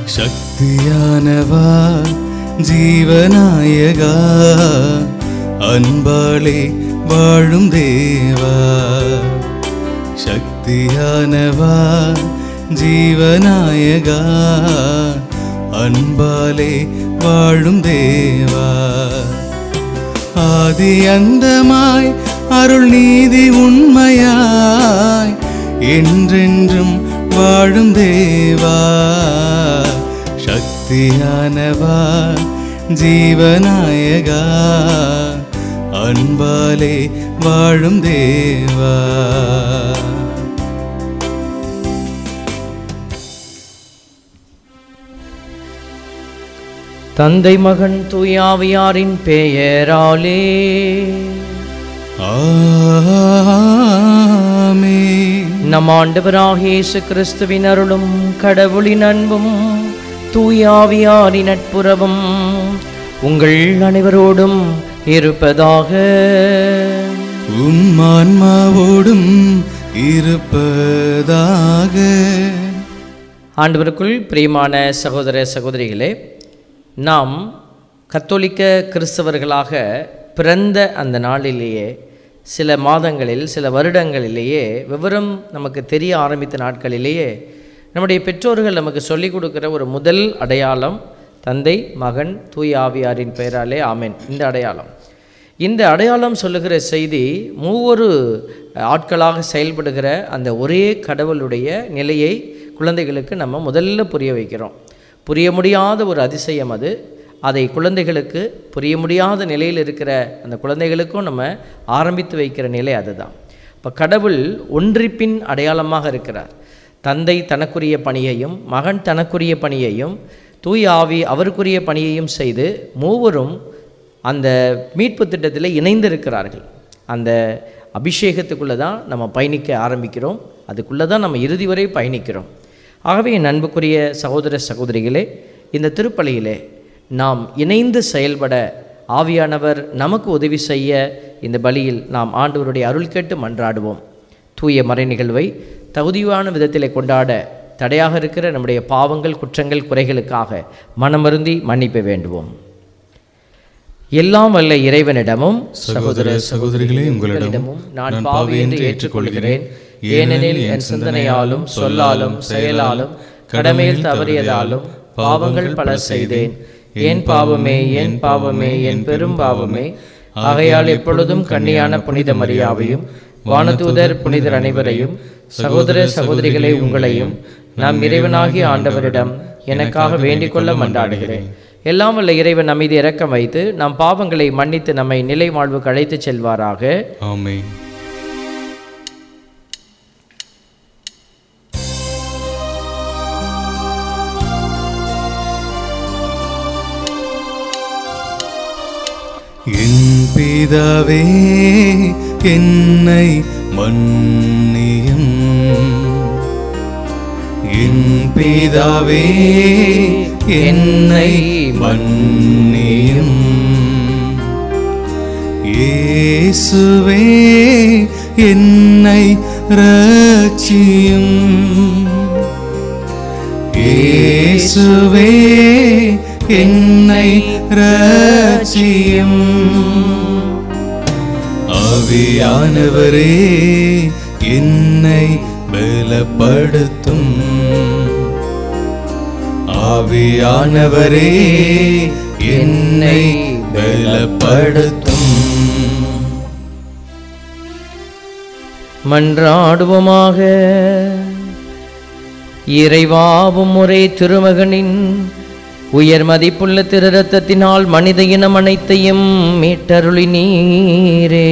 சக்தியானவா ஜீவநாயகா அன்பாலே வாழும் தேவா சக்தியானவா ஜீவநாயகா அன்பாலே வாழும் தேவா ஆதி அந்தமாய் அருள் நீதி உண்மையாய் என்றென்றும் வாழும் தேவா சக்தியானவா ஜீவநாயகா அன்பாலே வாழும் தேவா தந்தை மகன் தூயாவியாரின் பெயராலே ஆமே நம் ஆண்டவராகிய இயேசு கிறிஸ்துவின் அருளும் கடவுளின் அன்பும் தூயாவியாரின் நட்புறவும் உங்கள் அனைவரோடும் இருப்பதாக உம் ஆன்மாவோடும் இருப்பதாக ஆண்டவருக்குள் பிரியமான சகோதர சகோதரிகளே நாம் கத்தோலிக்க கிறிஸ்தவர்களாக பிறந்த அந்த நாளிலேயே சில மாதங்களில் சில வருடங்களிலேயே விவரம் நமக்கு தெரிய ஆரம்பித்த நாட்களிலேயே நம்முடைய பெற்றோர்கள் நமக்கு சொல்லிக் கொடுக்கிற ஒரு முதல் அடையாளம் தந்தை மகன் தூய் ஆவியாரின் பெயராலே ஆமென் இந்த அடையாளம் இந்த அடையாளம் சொல்லுகிற செய்தி மூவொரு ஆட்களாக செயல்படுகிற அந்த ஒரே கடவுளுடைய நிலையை குழந்தைகளுக்கு நம்ம முதல்ல புரிய வைக்கிறோம் புரிய முடியாத ஒரு அதிசயம் அது அதை குழந்தைகளுக்கு புரிய முடியாத நிலையில் இருக்கிற அந்த குழந்தைகளுக்கும் நம்ம ஆரம்பித்து வைக்கிற நிலை அதுதான் இப்போ கடவுள் ஒன்றிப்பின் அடையாளமாக இருக்கிறார் தந்தை தனக்குரிய பணியையும் மகன் தனக்குரிய பணியையும் தூய் ஆவி அவருக்குரிய பணியையும் செய்து மூவரும் அந்த மீட்பு திட்டத்தில் இணைந்திருக்கிறார்கள் அந்த அபிஷேகத்துக்குள்ளே தான் நம்ம பயணிக்க ஆரம்பிக்கிறோம் அதுக்குள்ளே தான் நம்ம இறுதி வரை பயணிக்கிறோம் ஆகவே என் அன்புக்குரிய சகோதர சகோதரிகளே இந்த திருப்பலியிலே நாம் இணைந்து செயல்பட ஆவியானவர் நமக்கு உதவி செய்ய இந்த பலியில் நாம் ஆண்டவருடைய அருள் கேட்டு மன்றாடுவோம் தூய மறை நிகழ்வை தகுதியான விதத்திலே கொண்டாட தடையாக இருக்கிற நம்முடைய பாவங்கள் குற்றங்கள் குறைகளுக்காக மனமருந்தி மன்னிப்பு வேண்டுவோம் எல்லாம் வல்ல இறைவனிடமும் சகோதர சகோதரிகளே உங்களிடமும் நான் பாவி என்று ஏற்றுக்கொள்கிறேன் ஏனெனில் என் சிந்தனையாலும் சொல்லாலும் செயலாலும் கடமையில் தவறியதாலும் பாவங்கள் பல செய்தேன் என் பாவமே என் பாவமே என் பெரும் பாவமே ஆகையால் எப்பொழுதும் கன்னியான புனித மரியாவையும் வானதூதர் புனிதர் அனைவரையும் சகோதர சகோதரிகளை உங்களையும் நாம் இறைவனாகிய ஆண்டவரிடம் எனக்காக வேண்டிக் கொள்ள மன்றாடுகிறேன் எல்லாம் வல்ல இறைவன் அமைதி இறக்கம் வைத்து நம் பாவங்களை மன்னித்து நம்மை நிலை வாழ்வுக்கு அழைத்துச் செல்வாராக ஆமென் என் பிதாவே என்னை மன்னியும் என் பிதாவே என்னை மன்னியும் இயேசுவே என்னை ரட்சியும் இயேசுவே என்னை ரட்சியும் ஆவியானவரே என்னை பலப்படுத்தும் ஆவியானவரே என்னை பலப்படுத்தும் மன்றாடுவோமாக இறைவாவும் ஒரே திருமகனின் உயர் மதிப்புள்ள திரு ரத்தத்தினால் மனித இனம் அனைத்தையும் மீட்டருளி நீரே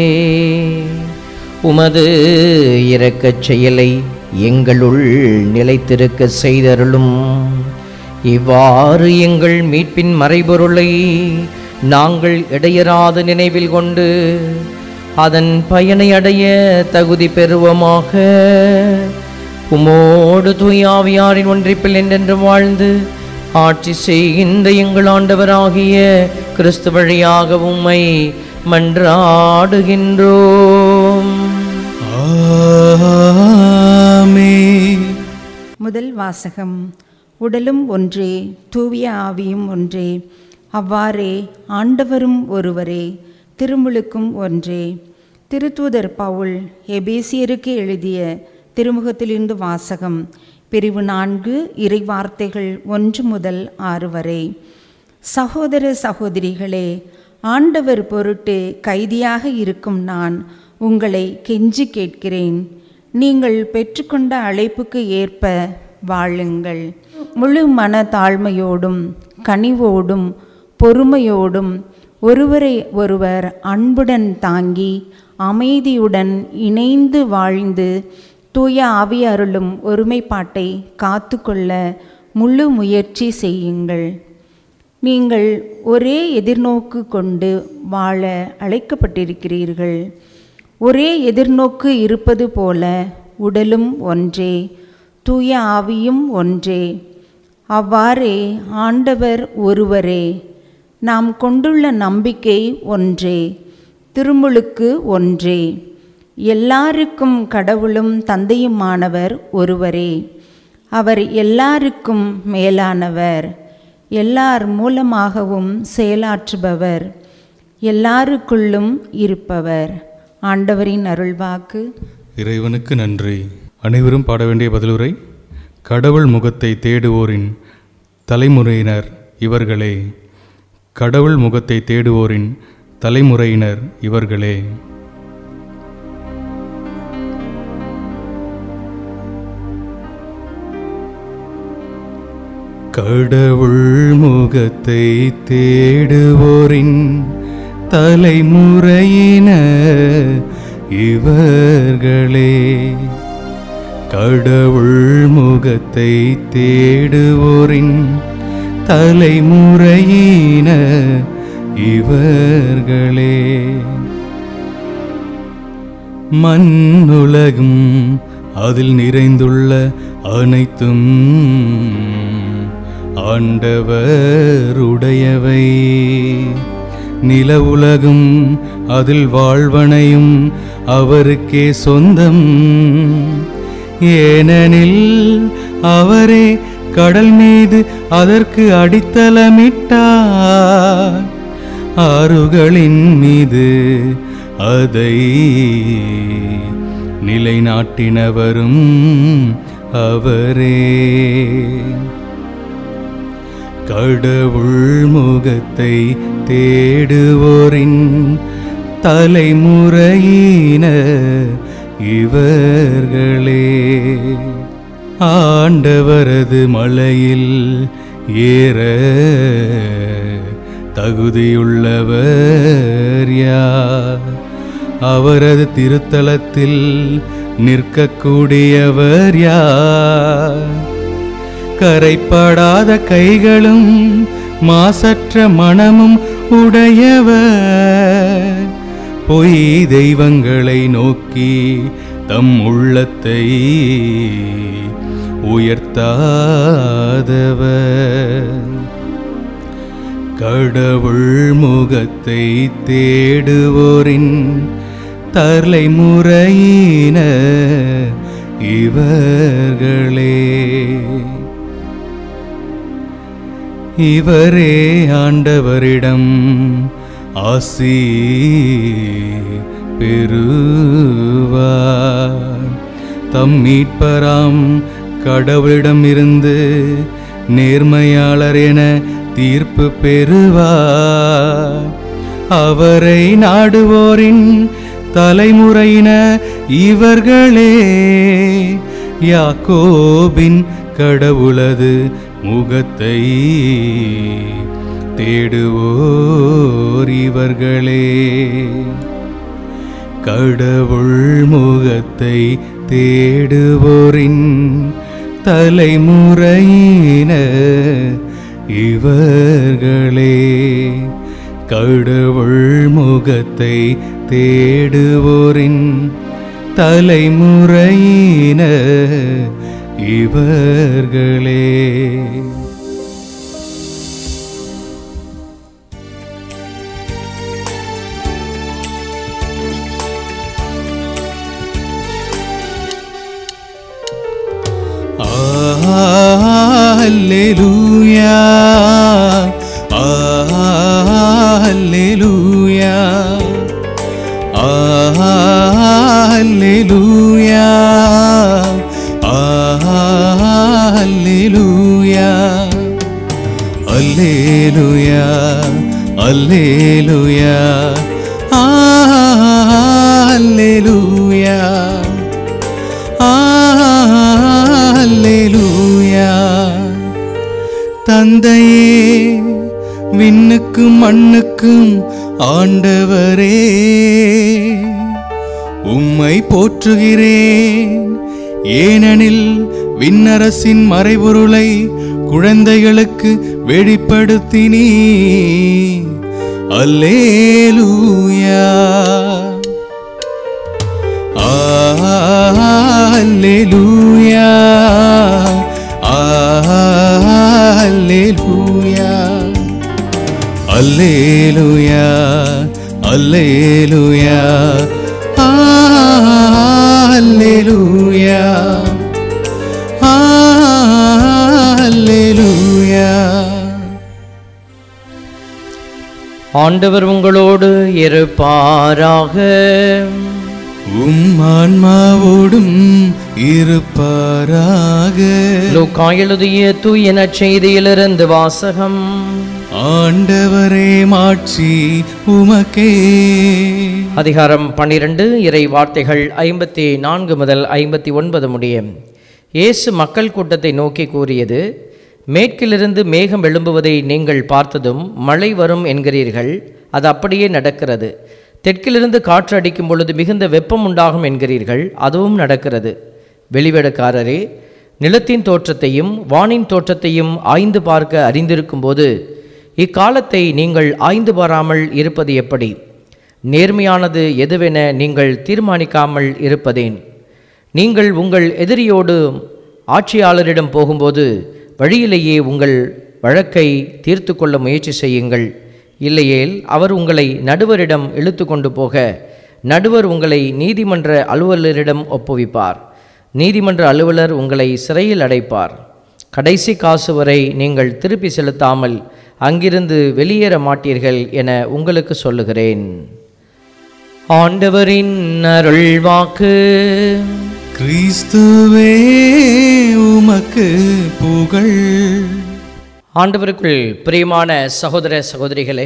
உமது இரக்கச் செயலை எங்களுள் நிலைத்திருக்க செய்தருளும் இவ்வாறு எங்கள் மீட்பின் மறைபொருளை நாங்கள் இடையராத நினைவில் கொண்டு அதன் பயனை அடைய தகுதி பெறுவோமாக உமோடு தூயாவியாரின் ஒன்றிப்பில் என்றென்று வாழ்ந்து ஆட்சி செய்கின்ற எங்கள் ஆண்டவராகிய கிறிஸ்து வழியாக உம்மை மன்றாடுகின்றோம் ஆமென் முதல் வாசகம் உடலும் ஒன்றே தூய ஆவியும் ஒன்றே அவ்வாறே ஆண்டவரும் ஒருவரே திருமுழுக்கும் ஒன்றே திருத்தூதர் பவுல் எபேசியருக்கு எழுதிய திருமுகத்திலிருந்து வாசகம் பிரிவு நான்கு இறை வார்த்தைகள் ஒன்று முதல் ஆறு வரை சகோதர சகோதரிகளே ஆண்டவர் பொருட்டு கைதியாக இருக்கும் நான் உங்களை கெஞ்சி கேட்கிறேன் நீங்கள் பெற்றுக்கொண்ட அழைப்புக்கு ஏற்ப வாழுங்கள் முழு மன தாழ்மையோடும் கனிவோடும் பொறுமையோடும் ஒருவரை ஒருவர் அன்புடன் தாங்கி அமைதியுடன் இணைந்து வாழ்ந்து தூய ஆவியருளும் ஒருமைப்பாட்டை காத்துக்கொள்ள முழு முயற்சி செய்யுங்கள் நீங்கள் ஒரே எதிர்நோக்கு கொண்டு வாழ அழைக்கப்பட்டிருக்கிறீர்கள் ஒரே எதிர்நோக்கு இருப்பது போல உடலும் ஒன்றே தூய ஆவியும் ஒன்றே அவ்வாறே ஆண்டவர் ஒருவரே நாம் கொண்டுள்ள நம்பிக்கை ஒன்றே திருமுழுக்கு ஒன்றே எல்லாருக்கும் கடவுளும் தந்தையுமானவர் ஒருவரே அவர் எல்லாருக்கும் மேலானவர் எல்லார் மூலமாகவும் செயலாற்றுபவர் எல்லாருக்குள்ளும் இருப்பவர் ஆண்டவரின் அருள்வாக்கு இறைவனுக்கு நன்றி அனைவரும் பாட வேண்டிய பதிலுரை கடவுள் முகத்தை தேடுவோரின் தலைமுறையினர் இவர்களே கடவுள் முகத்தை தேடுவோரின் தலைமுறையினர் இவர்களே கடவுள் முகத்தை தேடுவோரின் தலைமுறையின இவர்களே கடவுள் முகத்தை தேடுவோரின் தலைமுறையின இவர்களே மண்ணுலகும் அதில் நிறைந்துள்ள அனைத்தும் ஆண்டவருடையவை நில உலகும் அதில் வாழ்வனையும் அவருக்கே சொந்தம் ஏனெனில் அவரே கடல் மீது அதற்கு அடித்தளமிட்டார் ஆறுகளின் மீது அதை நிலைநாட்டினவரும் அவரே கடவுள் முகத்தை தேடுவோரின் தலைமுறையின இவர்களே ஆண்டவரது மலையில் ஏற தகுதியுள்ளவர் யார் அவரது திருத்தலத்தில் நிற்கக்கூடியவர் யார் கரைப்படாத கைகளும் மாசற்ற மனமும் உடையவர் பொய் தெய்வங்களை நோக்கி தம் உள்ளத்தை உயர்த்தாதவர் கடவுள் முகத்தை தேடுவோரின் தலைமுறையின இவர்களே இவரே ஆண்டவரிடம் ஆசி பெறுவார் தம் மீட்பராம் கடவுளிடமிருந்து நேர்மையாளர் என தீர்ப்பு பெறுவார் அவரை நாடுவோரின் தலைமுறையின இவர்களே யாக்கோபின் கடவுளது முகத்தை தேடுவோர் இவர்களே கடவுள் முகத்தை தேடுவோரின் தலைமுறையின இவர்களே கடவுள் முகத்தை தேடுவோரின் தலைமுறையின இவர்களே அல்லேலூயா அல்லேலூயா ஆ, அல்லேலூயா ஆ, அல்லேலூயா தந்தையே விண்ணுக்கும் மண்ணுக்கும் ஆண்டவரே உம்மை போற்றுகிறேன் ஏனெனில் விண்ணரசின் மறைபொருளை குழந்தைகளுக்கு வெளிப்படுத்தினீ அல்லேலூயா அல்லேலூயா அல்லேலூயா அல்லேலூயா அல்லேலூயா அல்லேலூயா அல்லேலூயா ஆண்டவர் உங்களோடு இருப்பாராக உம் ஆன்மாவோடும் இருப்பாராக லூக்கா எழுதிய தூய நற்செய்தியிலிருந்து வாசகம் ஆண்டவரே மாட்சி உமக்கே அதிகாரம் பன்னிரண்டு இறை வார்த்தைகள் ஐம்பத்தி நான்கு முதல் ஐம்பத்தி ஒன்பது முடியும் இயேசு மக்கள் கூட்டத்தை நோக்கி கூறியது மேற்கிலிருந்து மேகம் எழும்புவதை நீங்கள் பார்த்ததும் மழை வரும் என்கிறீர்கள் அது அப்படியே நடக்கிறது தெற்கிலிருந்து காற்று அடிக்கும் பொழுது மிகுந்த வெப்பம் உண்டாகும் என்கிறீர்கள் அதுவும் நடக்கிறது வெளிவேடக்காரரே நிலத்தின் தோற்றத்தையும் வானின் தோற்றத்தையும் ஆய்ந்து பார்க்க அறிந்திருக்கும் போது இக்காலத்தை நீங்கள் ஆய்ந்து பாராமல் இருப்பது எப்படி நேர்மையானது எதுவென நீங்கள் தீர்மானிக்காமல் இருப்பதேன் நீங்கள் உங்கள் எதிரியோடு ஆட்சியாளரிடம் போகும்போது வழியிலேயே உங்கள் வழக்கை தீர்த்து கொள்ள முயற்சி செய்யுங்கள் இல்லையேல் அவர் உங்களை நடுவரிடம் இழுத்து கொண்டு போக நடுவர் உங்களை நீதிமன்ற அலுவலரிடம் ஒப்புவிப்பார் நீதிமன்ற அலுவலர் உங்களை சிறையில் அடைப்பார் கடைசி காசு வரை நீங்கள் திருப்பி செலுத்தாமல் அங்கிருந்து வெளியேற மாட்டீர்கள் என உங்களுக்கு சொல்லுகிறேன் ஆண்டவரின் அருள்வாக்கு கிறிஸ்துவே உமக்கு புகழ் ஆண்டவருக்குள் பிரியமான சகோதர சகோதரிகளே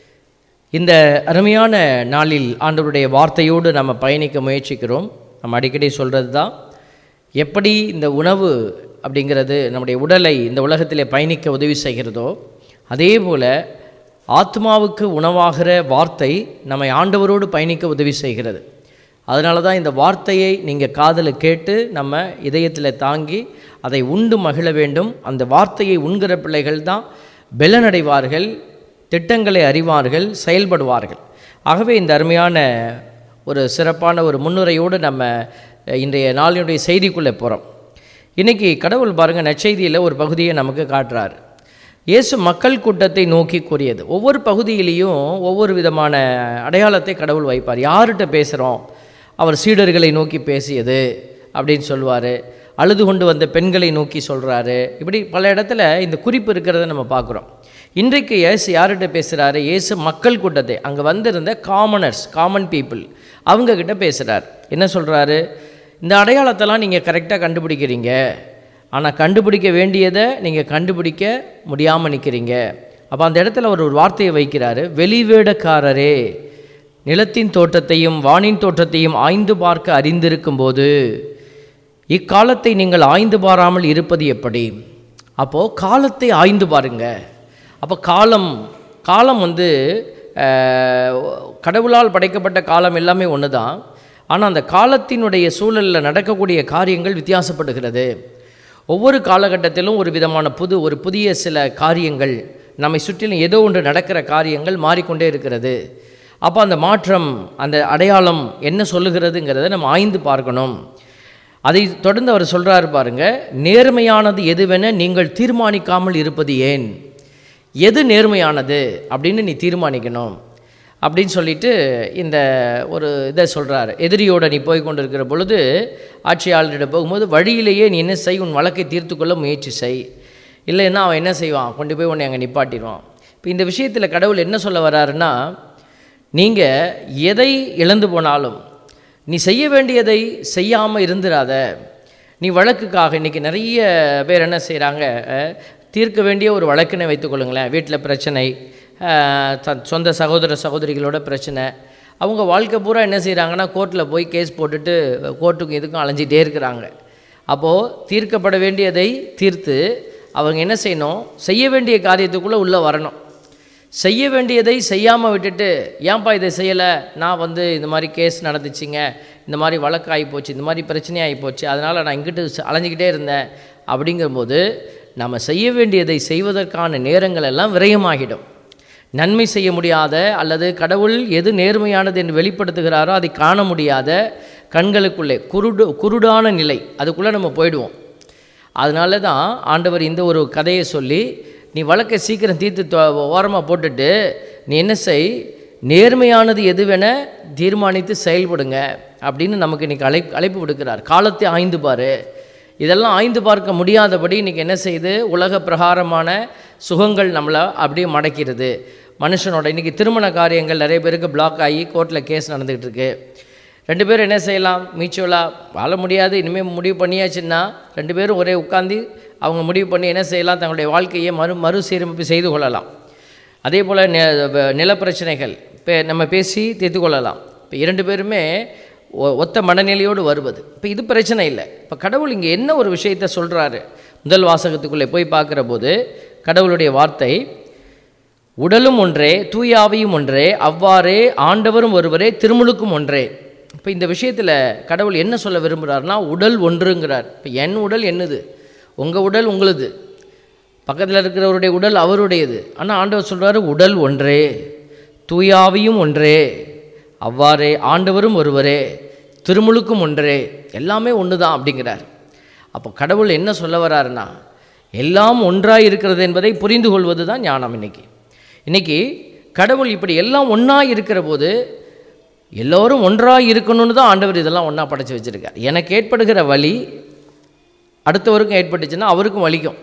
இந்த அருமையான நாளில் ஆண்டவருடைய வார்த்தையோடு நம்ம பயணிக்க முயற்சிக்கிறோம் நம்ம அடிக்கடி சொல்கிறது தான் எப்படி இந்த உணவு அப்படிங்கிறது நம்முடைய உடலை இந்த உலகத்திலே பயணிக்க உதவி செய்கிறதோ அதே போல் ஆத்மாவுக்கு உணவாகிற வார்த்தை நம்மை ஆண்டவரோடு பயணிக்க உதவி செய்கிறது அதனால தான் இந்த வார்த்தையை நீங்கள் காதில் கேட்டு நம்ம இதயத்தில் தாங்கி அதை உண்டு மகிழ வேண்டும் அந்த வார்த்தையை உண்கிற பிள்ளைகள் தான் பெலனடைவார்கள் திட்டங்களை அறிவார்கள் செயல்படுவார்கள் ஆகவே இந்த அருமையான ஒரு சிறப்பான ஒரு முன்னுரையோடு நம்ம அஹ், இன்றைய நாளினுடைய செய்திக்குள்ளே போகிறோம் இன்றைக்கி கடவுள் பாருங்கள் நற்செய்தியில் ஒரு பகுதியை நமக்கு காட்டுறார் இயேசு மக்கள் கூட்டத்தை நோக்கி கூறியது ஒவ்வொரு பகுதியிலையும் ஒவ்வொரு விதமான அடையாளத்தை கடவுள் வைப்பார் யார்கிட்ட பேசுகிறோம் அவர் சீடர்களை நோக்கி பேசியது அப்படின்னு சொல்லுவார் அழுது கொண்டு வந்த பெண்களை நோக்கி சொல்கிறாரு இப்படி பல இடத்துல இந்த குறிப்பு இருக்கிறத நம்ம பார்க்குறோம் இன்றைக்கு இயேசு யார்கிட்ட பேசுகிறாரு இயேசு மக்கள் கூட்டத்தை அங்கே வந்திருந்த காமனர்ஸ் காமன் பீப்புள் அவங்கக்கிட்ட பேசுகிறார் என்ன சொல்கிறாரு இந்த அடையாளத்தெல்லாம் நீங்கள் கரெக்டாக கண்டுபிடிக்கிறீங்க ஆனால் கண்டுபிடிக்க வேண்டியதை நீங்கள் கண்டுபிடிக்க முடியாமல் நிற்கிறீங்க அப்போ அந்த இடத்துல அவர் ஒரு வார்த்தையை வைக்கிறாரு வெளிவேடக்காரரே நிலத்தின் தோற்றத்தையும் வானின் தோற்றத்தையும் ஆய்ந்து பார்க்க அறிந்திருக்கும் போது இக்காலத்தை நீங்கள் ஆய்ந்து பாராமல் இருப்பது எப்படி அப்போது காலத்தை ஆய்ந்து பாருங்க அப்போ காலம் காலம் வந்து அஹ், கடவுளால் படைக்கப்பட்ட காலம் எல்லாமே ஒன்று தான் ஆனால் அந்த காலத்தினுடைய சூழலில் நடக்கக்கூடிய காரியங்கள் வித்தியாசப்படுகிறது ஒவ்வொரு காலகட்டத்திலும் ஒரு விதமான புது ஒரு புதிய சில காரியங்கள் நம்மை சுற்றிலும் ஏதோ ஒன்று நடக்கிற காரியங்கள் மாறிக்கொண்டே இருக்கிறது அப்போ அந்த மாற்றம் அந்த அடையாளம் என்ன சொல்லுகிறதுங்கிறத நம்ம ஆய்ந்து பார்க்கணும் அதை தொடர்ந்து அவர் சொல்றாரு பாருங்க நேர்மையானது எதுவென நீங்கள் தீர்மானிக்காமல் இருப்பது ஏன் எது நேர்மையானது அப்படின்னு நீ தீர்மானிக்கணும் அப்படின்னு சொல்லிட்டு இந்த ஒரு இதை சொல்கிறார் எதிரியோட நீ போய் கொண்டிருக்கிற பொழுது ஆட்சியாளரிடம் போகும்போது வழியிலேயே நீ என்ன செய் உன் வழக்கை தீர்த்து கொள்ள முயற்சி செய் இல்லைன்னா அவன் என்ன செய்வான் கொண்டு போய் உன்னை அங்கே நிப்பாட்டிடுவான் இப்போ இந்த விஷயத்தில் கடவுள் என்ன சொல்ல வர்றாருன்னா நீங்கள் எதை இழந்து போனாலும் நீ செய்ய வேண்டியதை செய்யாமல் இருந்துராத நீ வழக்குக்காக இன்றைக்கி நிறைய பேர் என்ன செய்கிறாங்க தீர்க்க வேண்டிய ஒரு வழக்கினை வைத்துக்கொள்ளுங்களேன் வீட்டில் பிரச்சனை ஆஹ், தன் சொந்த சகோதர சகோதரிகளோட பிரச்சனை அவங்க வாழ்க்கை பூரா என்ன செய்கிறாங்கன்னா கோர்ட்டில் போய் கேஸ் போட்டுட்டு கோர்ட்டுக்கும் இதுக்கும் அலைஞ்சிட்டே இருக்கிறாங்க அப்போது தீர்க்கப்பட வேண்டியதை தீர்த்து அவங்க என்ன செய்யணும் செய்ய வேண்டிய காரியத்துக்குள்ளே உள்ளே வரணும் செய்ய வேண்டியதை செய்யாமல் விட்டுட்டு ஏன்பா இதை செய்யலை நான் வந்து இந்த மாதிரி கேஸ் நடந்துச்சுங்க இந்த மாதிரி வழக்கு ஆகி போச்சு இந்த மாதிரி பிரச்சனை ஆகி போச்சு அதனால் நான் இங்கிட்டு ச- அலைஞ்சிக்கிட்டே இருந்தேன் அப்படிங்கும்போது நம்ம செய்ய வேண்டியதை செய்வதற்கான நேரங்கள் எல்லாம் விரயமாகிடும் நன்மை செய்ய முடியாத அல்லது கடவுள் எது நேர்மையானது என்று வெளிப்படுத்துகிறாரோ அதை காண முடியாத கண்களுக்குள்ளே குருடு குருடான நிலை அதுக்குள்ளே நம்ம போயிடுவோம் அதனால தான் ஆண்டவர் இந்த ஒரு கதையை சொல்லி நீ வழக்கை சீக்கிரம் தீர்த்து ஓரமாக போட்டுட்டு நீ என்ன செய் நேர்மையானது எதுவென தீர்மானித்து செயல்படுங்க அப்படின்னு நமக்கு இன்றைக்கி அழை அழைப்பு விடுக்கிறார் காலத்தை ஆய்ந்து பாரு இதெல்லாம் ஆய்ந்து பார்க்க முடியாதபடி இன்றைக்கி என்ன செய்யுது உலக பிரகாரமான சுகங்கள் நம்மளை அப்படியே மடக்கிறது மனுஷனோட இன்றைக்கி திருமண காரியங்கள் நிறைய பேருக்கு பிளாக் ஆகி கோர்ட்டில் கேஸ் நடந்துக்கிட்டு இருக்கு ரெண்டு பேரும் என்ன செய்யலாம் மியூச்சுவலாக வாழ முடியாது இனிமேல் முடிவு பண்ணியாச்சுன்னா ரெண்டு பேரும் ஒரே உட்காந்து அவங்க முடிவு பண்ணி என்ன செய்யலாம் தங்களுடைய வாழ்க்கையை மறு மறுசீரமைப்பு செய்து கொள்ளலாம் அதே போல் நில பிரச்சனைகள் இப்போ நம்ம பேசி தீர்த்து கொள்ளலாம் இப்போ இரண்டு பேருமே ஒ- ஒத்த மனநிலையோடு வருவது இப்போ இது பிரச்சனை இல்லை இப்போ கடவுள் இங்கே என்ன ஒரு விஷயத்தை சொல்கிறாரு முதல் வாசகத்துக்குள்ளே போய் பார்க்குற போது கடவுளுடைய வார்த்தை உடலும் ஒன்றே தூயாவியும் ஒன்றே அவ்வாறே ஆண்டவரும் ஒருவரே திருமுழுக்கும் ஒன்றே இப்போ இந்த விஷயத்தில் கடவுள் என்ன சொல்ல விரும்புகிறாருன்னா உடல் ஒன்றுங்கிறார் இப்போ என் உடல் என்னது உங்கள் உடல் உங்களுது பக்கத்தில் இருக்கிறவருடைய உடல் அவருடையது ஆனால் ஆண்டவர் சொல்கிறாரு உடல் ஒன்றே தூயாவியும் ஒன்றே அவ்வாறே ஆண்டவரும் ஒருவரே திருமுழுக்கும் ஒன்றே எல்லாமே ஒன்று தான் அப்படிங்கிறார் அப்போ கடவுள் என்ன சொல்ல வராருன்னா எல்லாம் ஒன்றாய் இருக்கிறது என்பதை புரிந்து கொள்வது தான் ஞானம் இன்னைக்கு இன்னைக்கு கடவுள் இப்படி எல்லாம் ஒன்றா இருக்கிற போது எல்லோரும் ஒன்றாக இருக்கணும்னு தான் ஆண்டவர் இதெல்லாம் ஒன்றா படைச்சு வச்சுருக்கார் எனக்கு ஏற்படுகிற வலி அடுத்தவருக்கும் ஏற்பட்டுச்சுன்னா அவருக்கும் வலிக்கும்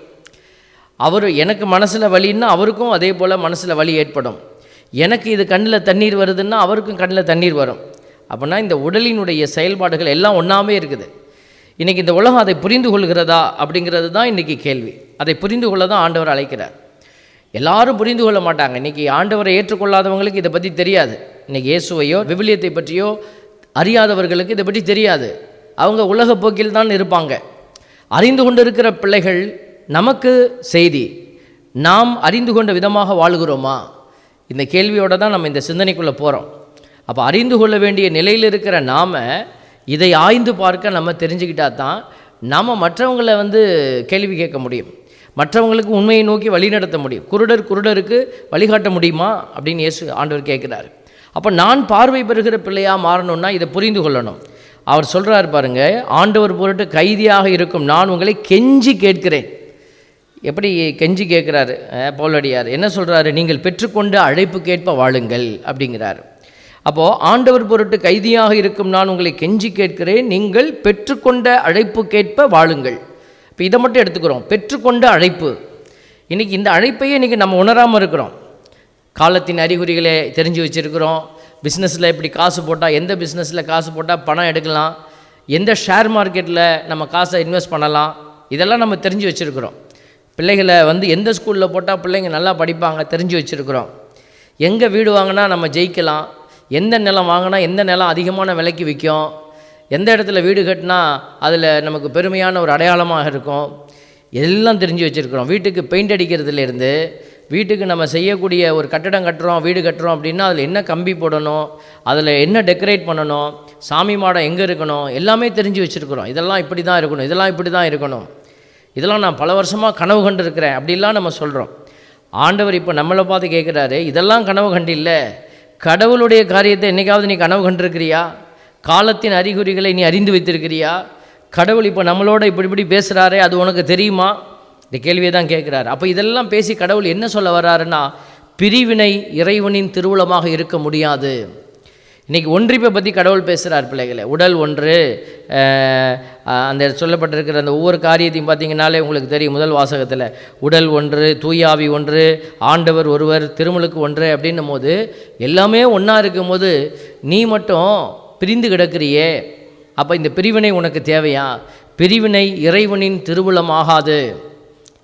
அவர் எனக்கு மனசில் வலின்னா அவருக்கும் அதே போல் மனசில் வலி ஏற்படும் எனக்கு இது கண்ணில் தண்ணீர் வருதுன்னா அவருக்கும் கண்ணில் தண்ணீர் வரும் அப்படின்னா இந்த உடலினுடைய செயல்பாடுகள் எல்லாம் ஒன்றாமே இருக்குது இன்றைக்கி இந்த உலகம் அதை புரிந்து கொள்கிறதா அப்படிங்கிறது தான் இன்றைக்கி கேள்வி அதை புரிந்து கொள்ள தான் ஆண்டவர் அழைக்கிறார் எல்லாரும் புரிந்து கொள்ள மாட்டாங்க இன்றைக்கி ஆண்டவரை ஏற்றுக்கொள்ளாதவங்களுக்கு இதை பற்றி தெரியாது இன்றைக்கி இயேசுவையோ விவிலியத்தை பற்றியோ அறியாதவர்களுக்கு இதை பற்றி தெரியாது அவங்க உலக போக்கில் தான் இருப்பாங்க அறிந்து கொண்டிருக்கிற பிள்ளைகள் நமக்கு செய்தி நாம் அறிந்து கொண்ட விதமாக வாழுகிறோமா இந்த கேள்வியோடு தான் நம்ம இந்த சிந்தனைக்குள்ளே போகிறோம் அப்போ அறிந்து கொள்ள வேண்டிய நிலையில் இருக்கிற நாம் இதை ஆய்ந்து பார்க்க நம்ம தெரிஞ்சுக்கிட்டா தான் நாம் மற்றவங்களை வந்து கேள்வி கேட்க முடியும் மற்றவங்களுக்கு உண்மையை நோக்கி வழிநடத்த முடியும் குருடர் குருடருக்கு வழிகாட்ட முடியுமா அப்படின்னு இயேசு ஆண்டவர் கேட்குறாரு அப்போ நான் பார்வை பெறுகிற பிள்ளையாக மாறணும்னா இதை புரிந்து கொள்ளணும் அவர் சொல்கிறார் பாருங்க ஆண்டவர் பொருட்டு கைதியாக இருக்கும் நான் உங்களை கெஞ்சி கேட்கிறேன் எப்படி கெஞ்சி கேட்குறாரு போலடியார் என்ன சொல்கிறாரு நீங்கள் பெற்றுக்கொண்ட அழைப்புக்கேற்ப வாழுங்கள் அப்படிங்கிறாரு அப்போது ஆண்டவர் பொருட்டு கைதியாக இருக்கும் நான் உங்களை கெஞ்சி கேட்கிறேன் நீங்கள் பெற்றுக்கொண்ட அழைப்புக்கேற்ப வாழுங்கள் இப்போ இதை மட்டும் எடுத்துக்கிறோம் பெற்றுக்கொண்ட அழைப்பு இன்றைக்கி இந்த அழைப்பையே இன்றைக்கி நம்ம உணராமல் இருக்கிறோம் காலத்தின் அறிகுறிகளை தெரிஞ்சு வச்சுருக்கிறோம் பிஸ்னஸில் இப்படி காசு போட்டால் எந்த பிஸ்னஸில் காசு போட்டால் பணம் எடுக்கலாம் எந்த ஷேர் மார்க்கெட்டில் நம்ம காசை இன்வெஸ்ட் பண்ணலாம் இதெல்லாம் நம்ம தெரிஞ்சு வச்சுருக்கிறோம் பிள்ளைகளை வந்து எந்த ஸ்கூலில் போட்டால் பிள்ளைங்க நல்லா படிப்பாங்க தெரிஞ்சு வச்சுருக்கிறோம் எங்கே வீடு வாங்கினா நம்ம ஜெயிக்கலாம் எந்த நிலம் வாங்கினா எந்த நிலம் அதிகமான விலைக்கு விற்கும் எந்த இடத்துல வீடு கட்டினா அதில் நமக்கு பெருமையான ஒரு அடையாளமாக இருக்கும் எல்லாம் தெரிஞ்சு வச்சுருக்கிறோம் வீட்டுக்கு பெயிண்ட் அடிக்கிறதுலேருந்து வீட்டுக்கு நம்ம செய்யக்கூடிய ஒரு கட்டடம் கட்டுறோம் வீடு கட்டுறோம் அப்படின்னா அதில் என்ன கம்பி போடணும் அதில் என்ன டெக்கரேட் பண்ணணும் சாமி மாடம் எங்கே இருக்கணும் எல்லாமே தெரிஞ்சு வச்சுருக்குறோம் இதெல்லாம் இப்படி தான் இருக்கணும் இதெல்லாம் இப்படி தான் இருக்கணும் இதெல்லாம் நான் பல வருஷமாக கனவு கண்டு இருக்கிறேன் அப்படிலாம் நம்ம சொல்கிறோம் ஆண்டவர் இப்போ நம்மளை பார்த்து கேட்குறாரு இதெல்லாம் கனவு கண்டு இல்லை கடவுளுடைய காரியத்தை என்னைக்காவது நீ கனவு கண்டிருக்கிறியா காலத்தின் அறிகுறிகளை நீ அறிந்து வைத்திருக்கிறியா கடவுள் இப்போ நம்மளோட இப்படி இப்படி பேசுகிறாரே அது உனக்கு தெரியுமா இந்த கேள்வியை தான் கேட்குறாரு அப்போ இதெல்லாம் பேசி கடவுள் என்ன சொல்ல வர்றாருன்னா பிரிவினை இறைவனின் திருவுளமாக இருக்க முடியாது இன்றைக்கி ஒன்றிப்பை பற்றி கடவுள் பேசுகிறார் பிள்ளைகளை உடல் ஒன்று அஹ், அந்த சொல்லப்பட்டிருக்கிற அந்த ஒவ்வொரு காரியத்தையும் பார்த்தீங்கன்னாலே உங்களுக்கு தெரியும் முதல் வாசகத்தில் உடல் ஒன்று தூயாவி ஒன்று ஆண்டவர் ஒருவர் திருமுழுக்கு ஒன்று அப்படின்னும் போது எல்லாமே ஒன்றா இருக்கும் போது நீ மட்டும் பிரிந்து கிடக்கிறியே அப்போ இந்த பிரிவினை உனக்கு தேவையா பிரிவினை இறைவனின் திருவுளமாகாது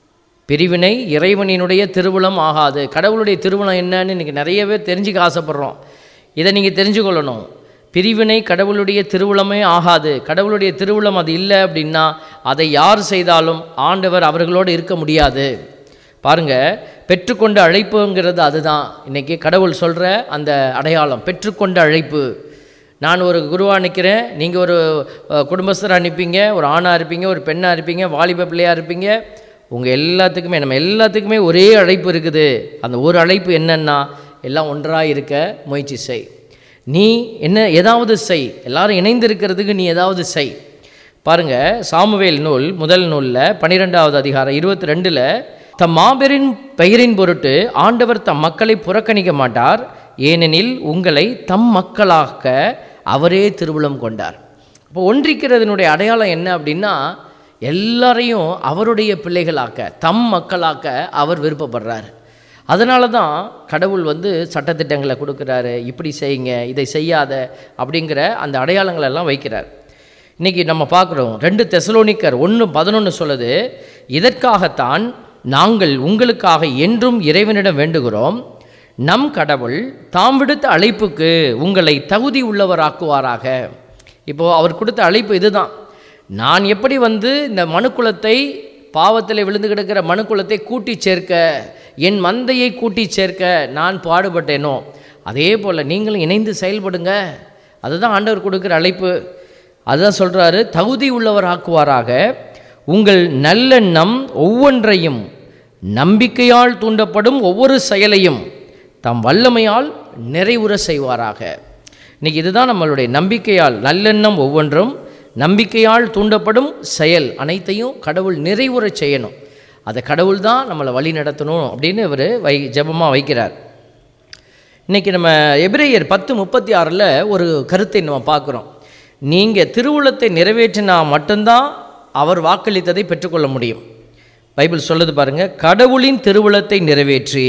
பிரிவினை இறைவனினுடைய திருவுளம் ஆகாது கடவுளுடைய திருவுளம் என்னன்னு இன்றைக்கி நிறைய பேர் தெரிஞ்சுக்க ஆசைப்படுறோம் இதை நீங்கள் தெரிஞ்சுக்கொள்ளணும் பிரிவினை கடவுளுடைய திருவுளமே ஆகாது கடவுளுடைய திருவுளம் அது இல்லை அப்படின்னா அதை யார் செய்தாலும் ஆண்டவர் அவர்களோடு இருக்க முடியாது பாருங்க பெற்றுக்கொண்ட அழைப்புங்கிறது அதுதான் இன்னைக்கு கடவுள் சொல்கிற அந்த அடையாளம் பெற்றுக்கொண்ட அழைப்பு நான் ஒரு குருவாக நிற்கிறேன் நீங்கள் ஒரு அஹ், குடும்பஸ்தராக நிற்பீங்க ஒரு ஆணாக இருப்பீங்க ஒரு பெண்ணாக இருப்பீங்க வாலிப பிள்ளையாக இருப்பீங்க உங்கள் எல்லாத்துக்குமே நம்ம எல்லாத்துக்குமே ஒரே அழைப்பு இருக்குது அந்த ஒரு அழைப்பு என்னன்னா எல்லாம் ஒன்றாக இருக்க முயற்சி செய் நீ என்ன ஏதாவது செய் எல்லாரும் இணைந்து இருக்கிறதுக்கு நீ ஏதாவது செய் பாருங்க சாமுவேல் நூல் முதல் நூலில் பன்னிரெண்டாவது அதிகாரம் இருபத்தி ரெண்டில் தம் மாபெரின் பெயரின் பொருட்டு ஆண்டவர் தம் மக்களை புறக்கணிக்க மாட்டார் ஏனெனில் உங்களை தம் மக்களாக்க அவரே திருவுளம் கொண்டார் இப்போ ஒன்றிக்கிறதுனுடைய அடையாளம் என்ன அப்படின்னா எல்லாரையும் அவருடைய பிள்ளைகளாக்க தம் மக்களாக்க அவர் விருப்பப்படுறார் அதனால தான் கடவுள் வந்து சட்டத்திட்டங்களை கொடுக்குறாரு இப்படி செய்யுங்க இதை செய்யாத அப்படிங்கிற அந்த அடையாளங்கள் எல்லாம் வைக்கிறார் இன்றைக்கி நம்ம பார்க்குறோம் ரெண்டு தெசலோனிக்கர் ஒன்று பதினொன்று சொல்லுது இதற்காகத்தான் நாங்கள் உங்களுக்காக என்றும் இறைவனிடம் வேண்டுகிறோம் நம் கடவுள் தாம் விடுத்த அழைப்புக்கு உங்களை தகுதி உள்ளவராக்குவாராக இப்போது அவர் கொடுத்த அழைப்பு இதுதான் நான் எப்படி வந்து இந்த மனுக்குலத்தை பாவத்தில் விழுந்து கிடக்கிற மனுக்குலத்தை கூட்டி சேர்க்க என் மந்தையை கூட்டி சேர்க்க நான் பாடுபட்டேனோ அதே போல் நீங்களும் இணைந்து செயல்படுங்க அதுதான் ஆண்டவர் கொடுக்குற அழைப்பு அதுதான் சொல்கிறாரு தகுதி உள்ளவர் ஆக்குவாராக உங்கள் நல்லெண்ணம் ஒவ்வொன்றையும் நம்பிக்கையால் தூண்டப்படும் ஒவ்வொரு செயலையும் தம் வல்லமையால் நிறைவுற செய்வாராக இன்னைக்கு இதுதான் நம்மளுடைய நம்பிக்கையால் நல்லெண்ணம் ஒவ்வொன்றும் நம்பிக்கையால் தூண்டப்படும் செயல் அனைத்தையும் கடவுள் நிறைவுறச் செய்யணும் அதை கடவுள் தான் நம்மளை வழி நடத்தணும் அப்படின்னு இவர் வை ஜெபமாக வைக்கிறார் இன்றைக்கி நம்ம எபிரேயர் பத்து முப்பத்தி ஆறில் ஒரு கருத்தை நம்ம பார்க்குறோம் நீங்கள் திருவுளத்தை நிறைவேற்றினா மட்டும்தான் அவர் வாக்களித்ததை பெற்றுக்கொள்ள முடியும் பைபிள் சொல்லுது பாருங்க கடவுளின் திருவுளத்தை நிறைவேற்றி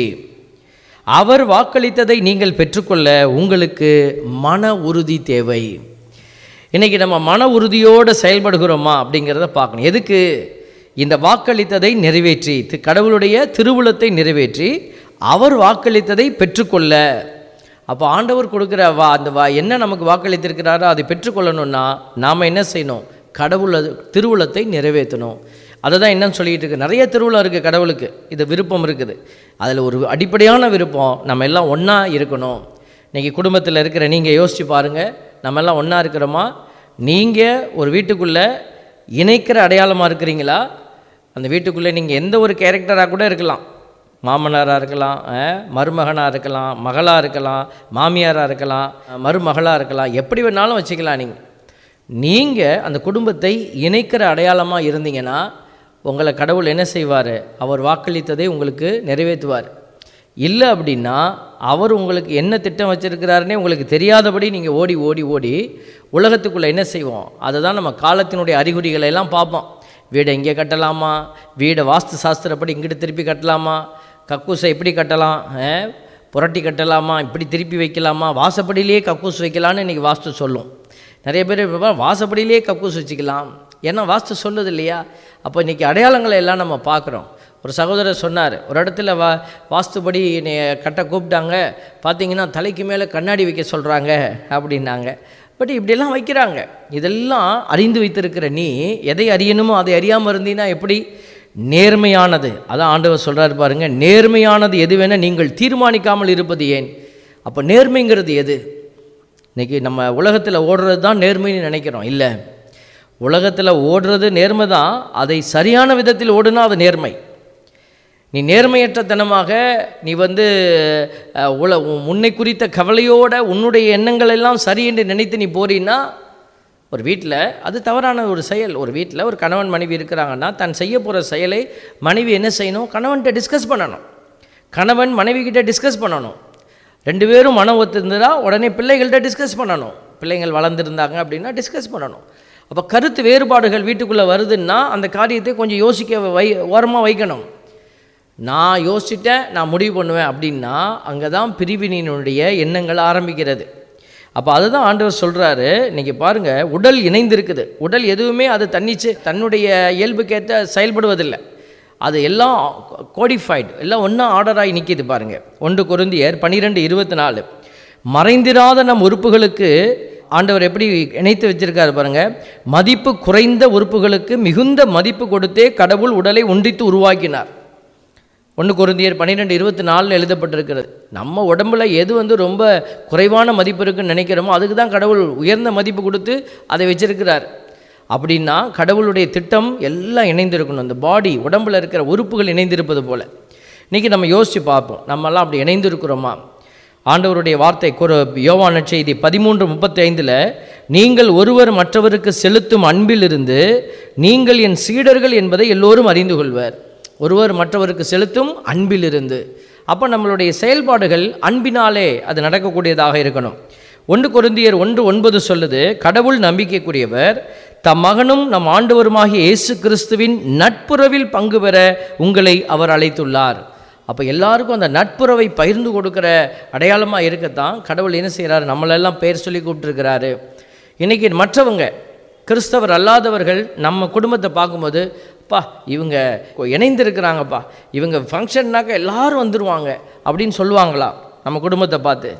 அவர் வாக்களித்ததை நீங்கள் பெற்றுக்கொள்ள உங்களுக்கு மன உறுதி தேவை இன்றைக்கி நம்ம மன உறுதியோடு செயல்படுகிறோமா அப்படிங்கிறத பார்க்கணும் எதுக்கு இந்த வாக்களித்ததை நிறைவேற்றி தி- கடவுளுடைய திருவுளத்தை நிறைவேற்றி அவர் வாக்களித்ததை பெற்றுக்கொள்ள அப்போ ஆண்டவர் கொடுக்குற வா அந்த வா என்ன நமக்கு வாக்களித்திருக்கிறாரோ அதை பெற்றுக்கொள்ளணும்னா நாம் என்ன செய்யணும் கடவுள் அது- திருவுளத்தை நிறைவேற்றணும் அதை தான் என்னன்னு சொல்லிட்டு இருக்கு நிறைய திருவிழா இருக்குது கடவுளுக்கு இது விருப்பம் இருக்குது அதில் ஒரு அடிப்படையான விருப்பம் நம்ம எல்லாம் ஒன்றா இருக்கணும் இன்றைக்கி குடும்பத்தில் இருக்கிற நீங்கள் யோசித்து பாருங்கள் நம்ம எல்லாம் ஒன்றா இருக்கிறோமா நீங்கள் ஒரு வீட்டுக்குள்ளே இணைக்கிற அடையாளமாக இருக்கிறீங்களா அந்த வீட்டுக்குள்ளே நீங்கள் எந்த ஒரு கேரக்டராக கூட இருக்கலாம் மாமனாராக இருக்கலாம் மருமகனாக இருக்கலாம் மகளாக இருக்கலாம் மாமியாராக இருக்கலாம் மருமகளாக இருக்கலாம் எப்படி வேணாலும் வச்சுக்கலாம் நீங்கள் நீங்கள் அந்த குடும்பத்தை இணைக்கிற அடையாளமாக இருந்தீங்கன்னா உங்களை கடவுள் என்ன செய்வார் அவர் வாக்களித்ததை உங்களுக்கு நிறைவேற்றுவார் இல்லை அப்படின்னா அவர் உங்களுக்கு என்ன திட்டம் வச்சிருக்கிறாருன்னே உங்களுக்கு தெரியாதபடி நீங்கள் ஓடி ஓடி ஓடி உலகத்துக்குள்ளே என்ன செய்வோம் அதை தான் நம்ம காலத்தினுடைய அறிகுறிகளை எல்லாம் பார்ப்போம் வீடை இங்கே கட்டலாமா வீடை வாஸ்து சாஸ்திரப்படி இங்கிட்டு திருப்பி கட்டலாமா கக்கூசை எப்படி கட்டலாம் ஆ? புரட்டி கட்டலாமா இப்படி திருப்பி வைக்கலாமா வாசப்படியிலேயே கக்கூஸ் வைக்கலான்னு இன்றைக்கி வாஸ்து சொல்லும் நிறைய பேர் இப்போ வாசப்படியிலேயே கக்கூஸ் வச்சுக்கலாம் ஏன்னா வாஸ்து சொல்லுது இல்லையா அப்போ இன்றைக்கி அடையாளங்களை எல்லாம் நம்ம பார்க்குறோம் ஒரு சகோதரர் சொன்னார் ஒரு இடத்துல வா வாஸ்துபடி என்னைய கட்ட கூப்பிட்டாங்க பார்த்தீங்கன்னா தலைக்கு மேலே கண்ணாடி வைக்க சொல்கிறாங்க அப்படின்னாங்க பட் இப்படியெல்லாம் வைக்கிறாங்க இதெல்லாம் அறிந்து வைத்திருக்கிற நீ எதை அறியணுமோ அதை அறியாமல் இருந்தீன்னா எப்படி நேர்மையானது அதான் ஆண்டவர் சொல்கிறாரு பாருங்க நேர்மையானது எதுவென நீங்கள் தீர்மானிக்காமல் இருப்பது ஏன் அப்போ நேர்மைங்கிறது எது இன்னைக்கு நம்ம உலகத்தில் ஓடுறது தான் நேர்மைன்னு நினைக்கிறோம் இல்லை உலகத்தில் ஓடுறது நேர்மை தான் அதை சரியான விதத்தில் ஓடுனா அது நேர்மை நீ நேர்மையற்ற தனமாக நீ வந்து அஹ், உல உன் முன்னை குறித்த கவலையோட உன்னுடைய எண்ணங்கள் எல்லாம் சரி என்று நினைத்து நீ போறீன்னா ஒரு வீட்டில் அது தவறான ஒரு செயல் ஒரு வீட்டில் ஒரு கணவன் மனைவி இருக்கிறாங்கன்னா தான் செய்ய போகிற செயலை மனைவி என்ன செய்யணும் கணவன்கிட்ட டிஸ்கஸ் பண்ணணும் கணவன் மனைவி கிட்ட டிஸ்கஸ் பண்ணணும் ரெண்டு பேரும் மனம் ஒத்துருந்தா உடனே பிள்ளைகள்கிட்ட டிஸ்கஸ் பண்ணணும் பிள்ளைங்கள் வளர்ந்துருந்தாங்க அப்படின்னா டிஸ்கஸ் பண்ணணும் அப்போ கருத்து வேறுபாடுகள் வீட்டுக்குள்ளே வருதுன்னா அந்த காரியத்தை கொஞ்சம் யோசிக்க வை ஓரமாக வைக்கணும் நான் யோசிச்சிட்டேன் நான் முடிவு பண்ணுவேன் அப்படின்னா அங்கே தான் பிரிவினையினுடைய எண்ணங்கள் ஆரம்பிக்கிறது அப்போ அதுதான் ஆண்டவர் சொல்கிறாரு நீங்கள் பாருங்கள் உடல் இணைந்திருக்குது உடல் எதுவுமே அது தன்னிச்சு தன்னுடைய இயல்புக்கேற்ற செயல்படுவதில்லை அது எல்லாம் கோடிஃபைடு எல்லாம் ஒன்றா ஆர்டராகி நிற்கிது பாருங்க ஒன்று கொருந்தியர் பன்னிரெண்டு இருபத்தி நாலு மறைந்திராத நம் உறுப்புகளுக்கு ஆண்டவர் எப்படி இணைத்து வச்சிருக்காரு பாருங்க மதிப்பு குறைந்த உறுப்புகளுக்கு மிகுந்த மதிப்பு கொடுத்தே கடவுள் உடலை ஒன்றித்து உருவாக்கினார் ஒன்று குருந்தியர் பன்னிரெண்டு இருபத்தி நாலில் எழுதப்பட்டிருக்கிறது நம்ம உடம்புல எது வந்து ரொம்ப குறைவான மதிப்பு இருக்குன்னு நினைக்கிறோமோ அதுக்கு தான் கடவுள் உயர்ந்த மதிப்பு கொடுத்து அதை வச்சிருக்கிறார் அப்படின்னா கடவுளுடைய திட்டம் எல்லாம் இணைந்திருக்கணும் அந்த பாடி உடம்புல இருக்கிற உறுப்புகள் இணைந்திருப்பது போல இன்றைக்கி நம்ம யோசித்து பார்ப்போம் நம்மெல்லாம் அப்படி இணைந்திருக்கிறோமா ஆண்டவருடைய வார்த்தை குரு யோவான செய்தி பதிமூன்று முப்பத்தி ஐந்தில் நீங்கள் ஒருவர் மற்றவருக்கு செலுத்தும் அன்பிலிருந்து நீங்கள் என் சீடர்கள் என்பதை எல்லோரும் அறிந்து கொள்வர் ஒருவர் மற்றவருக்கு செலுத்தும் அன்பிலிருந்து அப்போ நம்மளுடைய செயல்பாடுகள் அன்பினாலே அது நடக்கக்கூடியதாக இருக்கணும் ஒன்று கொருந்தியர் ஒன்று ஒன்பது சொல்லுது கடவுள் நம்பிக்கைக்குரியவர் தம் மகனும் நம் ஆண்டவருமாகிய இயேசு கிறிஸ்துவின் நட்புறவில் பங்கு பெற உங்களை அவர் அழைத்துள்ளார் அப்போ எல்லாருக்கும் அந்த நட்புறவை பகிர்ந்து கொடுக்குற அடையாளமாக இருக்கத்தான் கடவுள் என்ன செய்கிறாரு நம்மளெல்லாம் பேர் சொல்லி கூப்பிட்டுருக்கிறாரு இன்றைக்கி மற்றவங்க கிறிஸ்தவர் அல்லாதவர்கள் நம்ம குடும்பத்தை பார்க்கும்போது பா இவங்க இணைந்திருக்கிறாங்கப்பா இவங்க ஃபங்க்ஷன்னாக்க எல்லாரும் வந்துடுவாங்க அப்படின்னு சொல்லுவாங்களா நம்ம குடும்பத்தை பார்த்து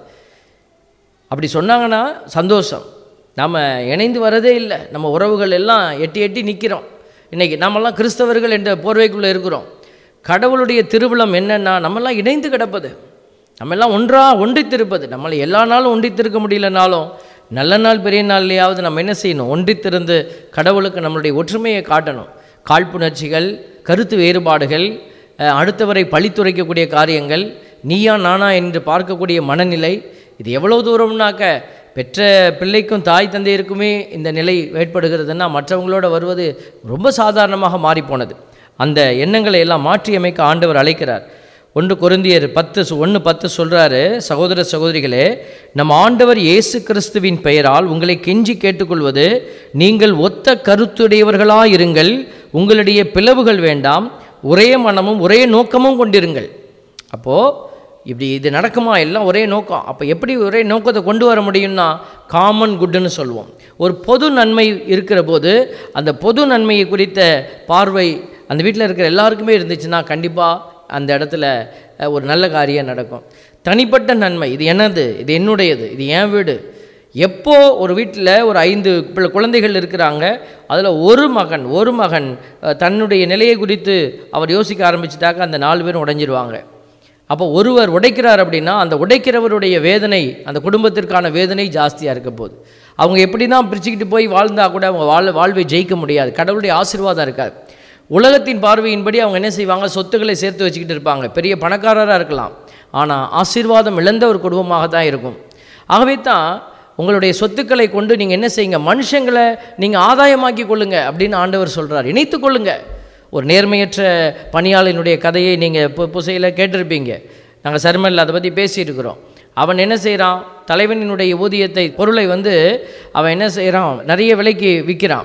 அப்படி சொன்னாங்கன்னா சந்தோஷம் நம்ம இணைந்து வரதே இல்லை நம்ம உறவுகள் எல்லாம் எட்டி எட்டி நிற்கிறோம் இன்றைக்கி நம்மெல்லாம் கிறிஸ்தவர்கள் என்ற போர்வைக்குள்ளே இருக்கிறோம் கடவுளுடைய திருவிழம் என்னென்னா நம்மெல்லாம் இணைந்து கிடப்பது நம்மெல்லாம் ஒன்றாக ஒன்றித்திருப்பது நம்மளை எல்லா நாளும் ஒன்றித்திருக்க முடியலனாலும் நல்ல நாள் பெரிய நாள்லையாவது நம்ம என்ன செய்யணும் ஒன்றித்திருந்து கடவுளுக்கு நம்மளுடைய ஒற்றுமையை காட்டணும் காழ்ப்புணர்ச்சிகள் கருத்து வேறுபாடுகள் அஹ், அடுத்தவரை பழித்துரைக்கக்கூடிய காரியங்கள் நீயா நானா என்று பார்க்கக்கூடிய மனநிலை இது எவ்வளோ தூரம்னாக்க பெற்ற பிள்ளைக்கும் தாய் தந்தையருக்குமே இந்த நிலை ஏற்படுகிறதுன்னா மற்றவங்களோட வருவது ரொம்ப சாதாரணமாக மாறிப்போனது அந்த எண்ணங்களை எல்லாம் மாற்றியமைக்க ஆண்டவர் அழைக்கிறார் ஒன்று கொருந்தியர் பத்து ஒன்று பத்து சொல்கிறாரு சகோதர சகோதரிகளே நம் ஆண்டவர் இயேசு கிறிஸ்துவின் பெயரால் உங்களை கெஞ்சி கேட்டுக்கொள்வது நீங்கள் ஒத்த கருத்துடையவர்களாக இருங்கள் உங்களுடைய பிளவுகள் வேண்டாம் ஒரே மனமும் ஒரே நோக்கமும் கொண்டிருங்கள் அப்போது இப்படி இது நடக்குமா எல்லாம் ஒரே நோக்கம் அப்போ எப்படி ஒரே நோக்கத்தை கொண்டு வர முடியும்னா காமன் குட்னு சொல்லுவோம் ஒரு பொது நன்மை இருக்கிற போது அந்த பொது நன்மையை குறித்த பார்வை அந்த வீட்டில் இருக்கிற எல்லாருக்குமே இருந்துச்சுன்னா கண்டிப்பாக அந்த இடத்துல அஹ், ஒரு நல்ல காரியம் நடக்கும் தனிப்பட்ட நன்மை இது என்னது இது என்னுடையது இது என் வீடு எப்போ ஒரு வீட்டில் ஒரு ஐந்து பிள்ளை குழந்தைகள் இருக்கிறாங்க அதில் ஒரு மகன் ஒரு மகன் அஹ், தன்னுடைய நிலையை குறித்து அவர் யோசிக்க ஆரம்பிச்சிட்டாக்க அந்த நாலு பேரும் உடைஞ்சிருவாங்க அப்போ ஒருவர் உடைக்கிறார் அப்படின்னா அந்த உடைக்கிறவருடைய வேதனை அந்த குடும்பத்திற்கான வேதனை ஜாஸ்தியாக இருக்க போகுது அவங்க எப்படி தான் பிரிச்சுக்கிட்டு போய் வாழ்ந்தா கூட அவங்க வாழ் வாழ்வை ஜெயிக்க முடியாது கடவுளுடைய ஆசீர்வாதம் இருக்காது உலகத்தின் பார்வையின்படி அவங்க என்ன செய்வாங்க சொத்துக்களை சேர்த்து வச்சுக்கிட்டு இருப்பாங்க பெரிய பணக்காரராக இருக்கலாம் ஆனால் ஆசீர்வாதம் இழந்த ஒரு குடும்பமாக தான் இருக்கும் ஆகவே தான் உங்களுடைய சொத்துக்களை கொண்டு நீங்கள் என்ன செய்யுங்க மனுஷங்களை நீங்கள் ஆதாயமாக்கி கொள்ளுங்க அப்படின்னு ஆண்டவர் சொல்கிறார் இணைத்து கொள்ளுங்க ஒரு நேர்மையற்ற பணியாளனுடைய கதையை நீங்கள் பு புசையில் கேட்டிருப்பீங்க நாங்கள் சர்மல்ல அதை பற்றி பேசியிருக்கிறோம் அவன் என்ன செய்கிறான் தலைவனினுடைய ஊதியத்தை பொருளை வந்து அவன் என்ன செய்கிறான் நிறைய விலைக்கு விற்கிறான்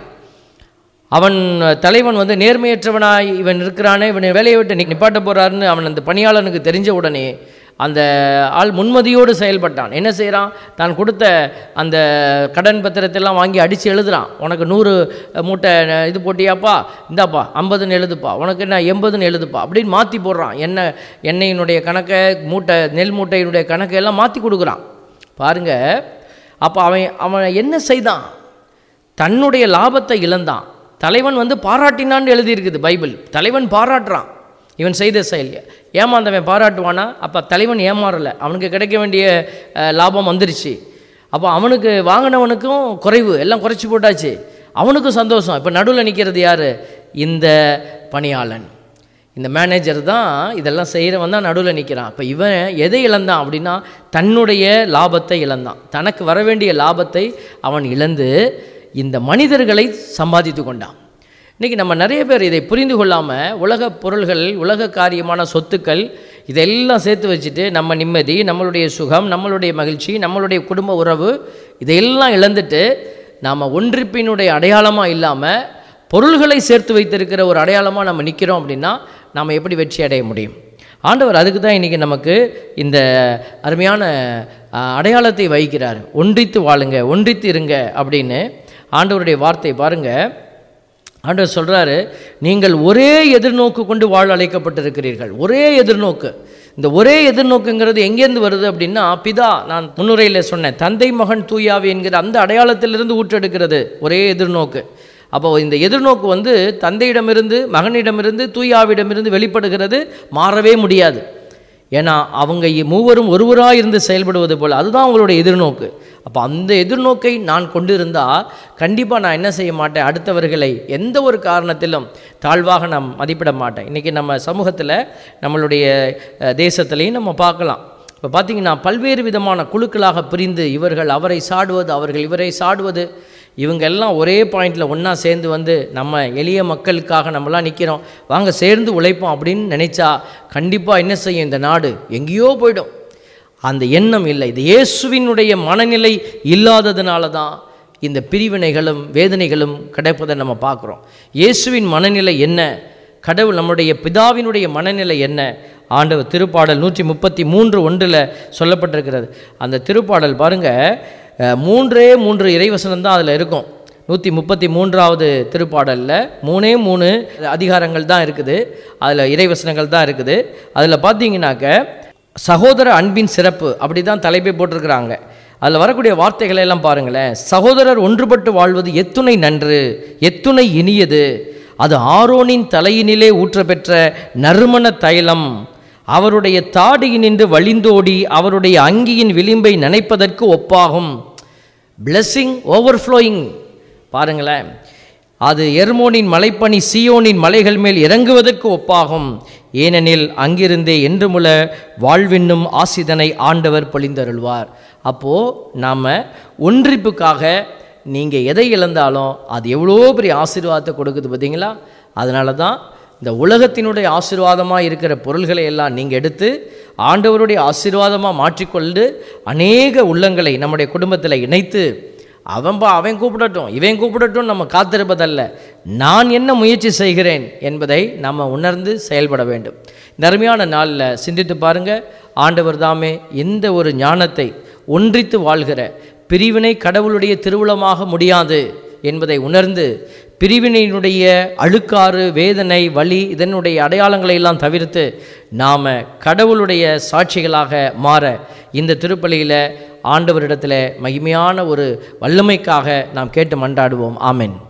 அவன் தலைவன் வந்து நேர்மையற்றவனாய் இவன் இருக்கிறானே இவனை வேலையை விட்டு நி- நிப்பாட்ட போறாருன்னு அவன் அந்த பணியாளனுக்கு தெரிஞ்ச உடனே அந்த ஆள் முன்மதியோடு செயல்பட்டான் என்ன செய்கிறான் தான் கொடுத்த அந்த கடன் பத்திரத்தை எல்லாம் வாங்கி அடித்து எழுதுறான் உனக்கு நூறு மூட்டை இது போட்டியாப்பா இந்தாப்பா ஐம்பதுன்னு எழுதுப்பா உனக்கு என்ன எண்பதுன்னு எழுதுப்பா அப்படின்னு மாற்றி போடுறான் எண்ணெய் எண்ணெயினுடைய கணக்கை மூட்டை நெல் மூட்டையினுடைய கணக்கை எல்லாம் மாற்றி கொடுக்குறான் பாருங்க அப்போ அவன் அவன் என்ன செய்தான் தன்னுடைய லாபத்தை இழந்தான் தலைவன் வந்து பாராட்டினான்னு எழுதியிருக்குது பைபிள் தலைவன் பாராட்டுறான் இவன் செய்த செயல் ஏமாந்தவன் பாராட்டுவானா அப்போ தலைவன் ஏமாறலை அவனுக்கு கிடைக்க வேண்டிய அஹ், லாபம் வந்துருச்சு அப்போ அவனுக்கு வாங்கினவனுக்கும் குறைவு எல்லாம் குறைச்சி போட்டாச்சு அவனுக்கும் சந்தோஷம் இப்போ நடுவில் நிற்கிறது யார் இந்த பணியாளன் இந்த மேனேஜர் தான் இதெல்லாம் செய்கிறவன் தான் நடுவில் நிற்கிறான் அப்போ இவன் எதை இழந்தான் அப்படின்னா தன்னுடைய லாபத்தை இழந்தான் தனக்கு வர வேண்டிய லாபத்தை அவன் இழந்து இந்த மனிதர்களை சம்பாதித்து கொண்டான் இன்றைக்கி நம்ம நிறைய பேர் இதை புரிந்து கொள்ளாமல் உலக பொருள்கள் உலக காரியமான சொத்துக்கள் இதெல்லாம் சேர்த்து வச்சுட்டு நம்ம நிம்மதி நம்மளுடைய சுகம் நம்மளுடைய மகிழ்ச்சி நம்மளுடைய குடும்ப உறவு இதையெல்லாம் இழந்துட்டு நாம் ஒன்றிப்பினுடைய அடையாளமாக இல்லாமல் பொருள்களை சேர்த்து வைத்திருக்கிற ஒரு அடையாளமாக நம்ம நிற்கிறோம் அப்படின்னா நாம் எப்படி வெற்றி அடைய முடியும் ஆண்டவர் அதுக்கு தான் இன்றைக்கி நமக்கு இந்த அருமையான ஆ, அடையாளத்தை வைக்கிறார் ஒன்றித்து வாழுங்க ஒன்றித்து இருங்க அப்படின்னு ஆண்டவருடைய வார்த்தை பாருங்க ஆண்டவர் சொல்கிறாரு நீங்கள் ஒரே எதிர்நோக்கு கொண்டு வாழ அழைக்கப்பட்டிருக்கிறீர்கள் ஒரே எதிர்நோக்கு இந்த ஒரே எதிர்நோக்குங்கிறது எங்கேருந்து வருது அப்படின்னா பிதா நான் முன்னுரையில் சொன்னேன் தந்தை மகன் தூயாவி என்கிற அந்த அடையாளத்திலிருந்து ஊற்றெடுக்கிறது ஒரே எதிர்நோக்கு அப்போ இந்த எதிர்நோக்கு வந்து தந்தையிடமிருந்து மகனிடமிருந்து தூயாவிடமிருந்து வெளிப்படுகிறது மாறவே முடியாது ஏன்னா அவங்க இ- மூவரும் ஒருவராக இருந்து செயல்படுவது போல் அதுதான் அவங்களுடைய எதிர்நோக்கு அப்போ அந்த எதிர்நோக்கை நான் கொண்டிருந்தால் கண்டிப்பாக நான் என்ன செய்ய மாட்டேன் அடுத்தவர்களை எந்த ஒரு காரணத்திலும் தாழ்வாக நான் மதிப்பிட மாட்டேன் இன்றைக்கி நம்ம சமூகத்தில் நம்மளுடைய அஹ், தேசத்திலையும் நம்ம பார்க்கலாம் இப்போ பார்த்தீங்கன்னா பல்வேறு விதமான குழுக்களாக பிரிந்து இவர்கள் அவரை சாடுவது அவர்கள் இவரை சாடுவது இவங்க எல்லாம் ஒரே பாயிண்டில் ஒன்றா சேர்ந்து வந்து நம்ம எளிய மக்களுக்காக நம்மலாம் நிற்கிறோம் வாங்க சேர்ந்து உழைப்போம் அப்படின்னு நினைச்சா கண்டிப்பாக என்ன செய்யும் இந்த நாடு எங்கேயோ போயிடும் அந்த எண்ணம் இல்லை இது இயேசுவினுடைய மனநிலை இல்லாததுனால தான் இந்த பிரிவினைகளும் வேதனைகளும் கிடைப்பதை நம்ம பார்க்குறோம் இயேசுவின் மனநிலை என்ன கடவுள் நம்முடைய பிதாவினுடைய மனநிலை என்ன ஆண்டவர் திருப்பாடல் நூற்றி முப்பத்தி மூன்று ஒன்றில் சொல்லப்பட்டிருக்கிறது அந்த திருப்பாடல் பாருங்க அஹ், மூன்றே மூன்று இறைவசனம் தான் அதில் இருக்கும் நூற்றி முப்பத்தி மூன்றாவது திருப்பாடலில் மூணே மூணு அதிகாரங்கள் தான் இருக்குது அதில் இறைவசனங்கள் தான் இருக்குது அதில் பார்த்தீங்கன்னாக்க சகோதர அன்பின் சிறப்பு அப்படி தான் தலைப்பை போட்டிருக்கிறாங்க அதில் வரக்கூடிய வார்த்தைகளை எல்லாம் பாருங்களேன் சகோதரர் ஒன்றுபட்டு வாழ்வது எத்துணை நன்று எத்துணை இனியது அது ஆரோனின் தலையினிலே ஊற்ற பெற்ற நறுமண தைலம் அவருடைய தாடியினின்று வழிந்தோடி அவருடைய அங்கியின் விளிம்பை நினைப்பதற்கு ஒப்பாகும் blessing ஓவர்ஃப்ளோயிங் பாருங்களேன் அது எர்மோனின் மலைப்பனி சியோனின் மலைகள் மேல் இறங்குவதற்கு ஒப்பாகும் ஏனெனில் அங்கிருந்தே என்றுமுள்ள வாழ்வின்னும் ஆசிதனை ஆண்டவர் பொழிந்தருள்வார் அப்போது நாம் ஒன்றிப்புக்காக நீங்கள் எதை இழந்தாலும் அது எவ்வளோ பெரிய ஆசீர்வாதத்தை கொடுக்குது பார்த்தீங்களா அதனால தான் இந்த உலகத்தினுடைய ஆசீர்வாதமாக இருக்கிற பொருள்களை எல்லாம் நீங்கள் எடுத்து ஆண்டவருடைய ஆசீர்வாதமாக மாற்றிக்கொண்டு அநேக உள்ளங்களை நம்முடைய குடும்பத்தில் இணைத்து அவன்பா அவன் கூப்பிடட்டும் இவன் கூப்பிடட்டும் நம்ம காத்திருப்பதல்ல நான் என்ன முயற்சி செய்கிறேன் என்பதை நம்ம உணர்ந்து செயல்பட வேண்டும் இந்த அருமையான நாளில் சிந்தித்து பாருங்க ஆண்டவர் தாமே எந்த ஒரு ஞானத்தை ஒன்றித்து வாழ்கிற பிரிவினை கடவுளுடைய திருவுளமாக முடியாது என்பதை உணர்ந்து பிரிவினையினுடைய அழுக்காறு வேதனை வலி இதனுடைய அடையாளங்களை எல்லாம் தவிர்த்து நாம் கடவுளுடைய சாட்சிகளாக மாற இந்த திருப்பலியில் ஆண்டவரிடத்தில் மகிமையான ஒரு வல்லமைக்காக நாம் கேட்டு மன்றாடுவோம் ஆமென்